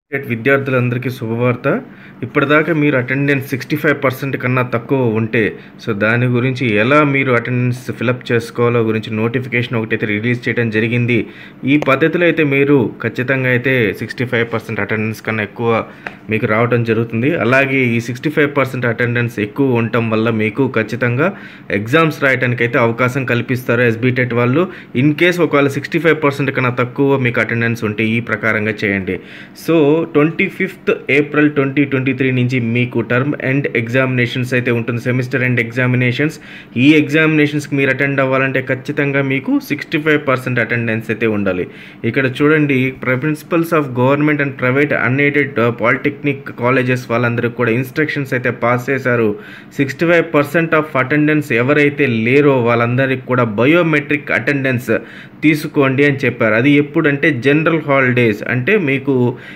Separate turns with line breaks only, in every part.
intermediate విద్యార్థులందరికీ శుభవార్త ఇప్పటిదాకా మీరు అటెండెన్స్ సిక్స్టీ ఫైవ్ పర్సెంట్ కన్నా తక్కువ ఉంటే సో దాని గురించి ఎలా మీరు అటెండెన్స్ ఫిలప్ చేసుకోవాలో గురించి నోటిఫికేషన్ ఒకటైతే రిలీజ్ చేయడం జరిగింది ఈ పద్ధతిలో అయితే మీరు ఖచ్చితంగా అయితే సిక్స్టీ ఫైవ్ పర్సెంట్ అటెండెన్స్ కన్నా ఎక్కువ మీకు రావడం జరుగుతుంది అలాగే ఈ సిక్స్టీ ఫైవ్ పర్సెంట్ అటెండెన్స్ ఎక్కువ ఉండటం వల్ల మీకు ఖచ్చితంగా ఎగ్జామ్స్ రాయడానికి అయితే అవకాశం కల్పిస్తారు ఎస్బీటెట్ వాళ్ళు ఇన్ కేస్ ఒకవేళ సిక్స్టీ ఫైవ్ పర్సెంట్ కన్నా తక్కువ మీకు అటెండెన్స్ ఉంటే ఈ ప్రకారంగా చేయండి so twenty fifth April twenty twenty three నుంచి మీకు టర్మ్ ఎండ్ ఎగ్జామినేషన్స్ అయితే ఉంటుంది సెమిస్టర్ ఎండ్ ఎగ్జామినేషన్స్ ఈ ఎగ్జామినేషన్స్కి మీరు అటెండ్ అవ్వాలంటే ఖచ్చితంగా మీకు సిక్స్టీ ఫైవ్ పర్సెంట్ అటెండెన్స్ అయితే ఉండాలి ఇక్కడ చూడండి principals of government and private unaided polytechnic colleges వాళ్ళందరికీ కూడా ఇన్స్ట్రక్షన్స్ అయితే పాస్ చేశారు sixty five percent of attendance ఎవరైతే లేరో వాళ్ళందరికీ కూడా బయోమెట్రిక్ అటెండెన్స్ తీసుకోండి అని చెప్పారు అది ఎప్పుడంటే జనరల్ హాలిడేస్ అంటే మీకు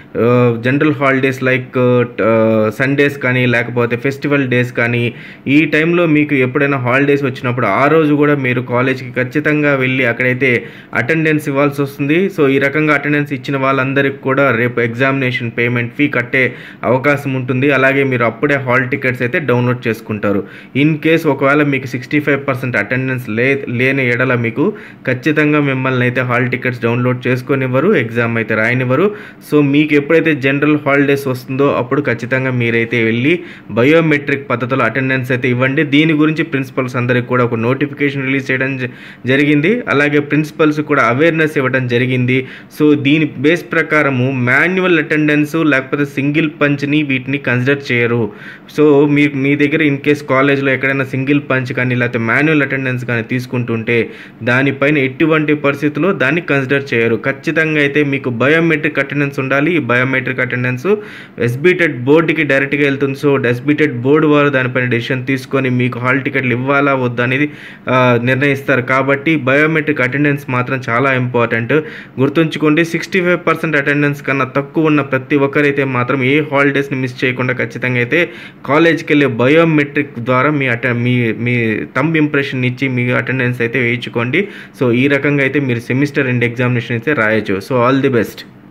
జనరల్ హాలిడేస్ లైక్ సండేస్ కానీ లేకపోతే ఫెస్టివల్ డేస్ కానీ ఈ టైంలో మీకు ఎప్పుడైనా హాలిడేస్ వచ్చినప్పుడు ఆ రోజు కూడా మీరు కాలేజ్కి ఖచ్చితంగా వెళ్ళి అక్కడైతే అటెండెన్స్ ఇవ్వాల్సి వస్తుంది సో ఈ రకంగా అటెండెన్స్ ఇచ్చిన వాళ్ళందరికీ కూడా రేపు ఎగ్జామినేషన్ పేమెంట్ ఫీ కట్టే అవకాశం ఉంటుంది అలాగే మీరు అప్పుడే హాల్ టికెట్స్ అయితే డౌన్లోడ్ చేసుకుంటారు ఇన్ కేస్ ఒకవేళ మీకు సిక్స్టీ ఫైవ్ పర్సెంట్ అటెండెన్స్ లే లేని ఎడల మీకు ఖచ్చితంగా మిమ్మల్ని అయితే హాల్ టికెట్స్ డౌన్లోడ్ చేసుకొనివ్వరు ఎగ్జామ్ అయితే రాయనివ్వరు సో మీకు ఎప్పుడైతే జనరల్ హాలిడేస్ వస్తుందో అప్పుడు ఖచ్చితంగా మీరైతే వెళ్ళి బయోమెట్రిక్ పద్ధతిలో అటెండెన్స్ అయితే ఇవ్వండి దీని గురించి ప్రిన్సిపల్స్ అందరికి కూడా ఒక నోటిఫికేషన్ రిలీజ్ చేయడం జ- జరిగింది అలాగే ప్రిన్సిపల్స్ కూడా అవేర్నెస్ ఇవ్వడం జరిగింది సో దీని బేస్ ప్రకారము మాన్యువల్ అటెండెన్స్ లేకపోతే సింగిల్ పంచ్ని వీటిని కన్సిడర్ చేయరు సో మీ మీ దగ్గర ఇన్ కేస్ కాలేజ్లో ఎక్కడైనా సింగిల్ పంచ్ కానీ లేకపోతే మాన్యువల్ అటెండెన్స్ కానీ తీసుకుంటుంటే దానిపైన ఎటువంటి పరిస్థితుల్లో దాన్ని కన్సిడర్ చేయరు ఖచ్చితంగా అయితే మీకు బయోమెట్రిక్ అటెండెన్స్ ఉండాలి ఈ బయోమెట్రిక్ అటెండెన్స్ ఎస్బీటెడ్ బోర్డుకి డైరెక్ట్గా వెళ్తుంది సో ఎస్బీటెడ్ బోర్డు వారు దానిపైన డెసిషన్ తీసుకొని మీకు హాల్ టికెట్లు ఇవ్వాలా వద్దా అనేది ఆ, నిర్ణయిస్తారు కాబట్టి బయోమెట్రిక్ అటెండెన్స్ మాత్రం చాలా ఇంపార్టెంట్ గుర్తుంచుకోండి సిక్స్టీ ఫైవ్ పర్సెంట్ అటెండెన్స్ కన్నా తక్కువ ఉన్న ప్రతి ఒక్కరైతే మాత్రం ఏ హాలిడేస్ని మిస్ చేయకుండా ఖచ్చితంగా అయితే కాలేజ్కి వెళ్ళే బయోమెట్రిక్ ద్వారా మీ అటె మీ మీ థంబ్ ఇంప్రెషన్ ఇచ్చి మీ అటెండెన్స్ అయితే వేయించుకోండి సో ఈ రకంగా అయితే మీరు సెమిస్టర్ ఎండ్ ఎగ్జామినేషన్ అయితే రాయొచ్చు సో ఆల్ ది బెస్ట్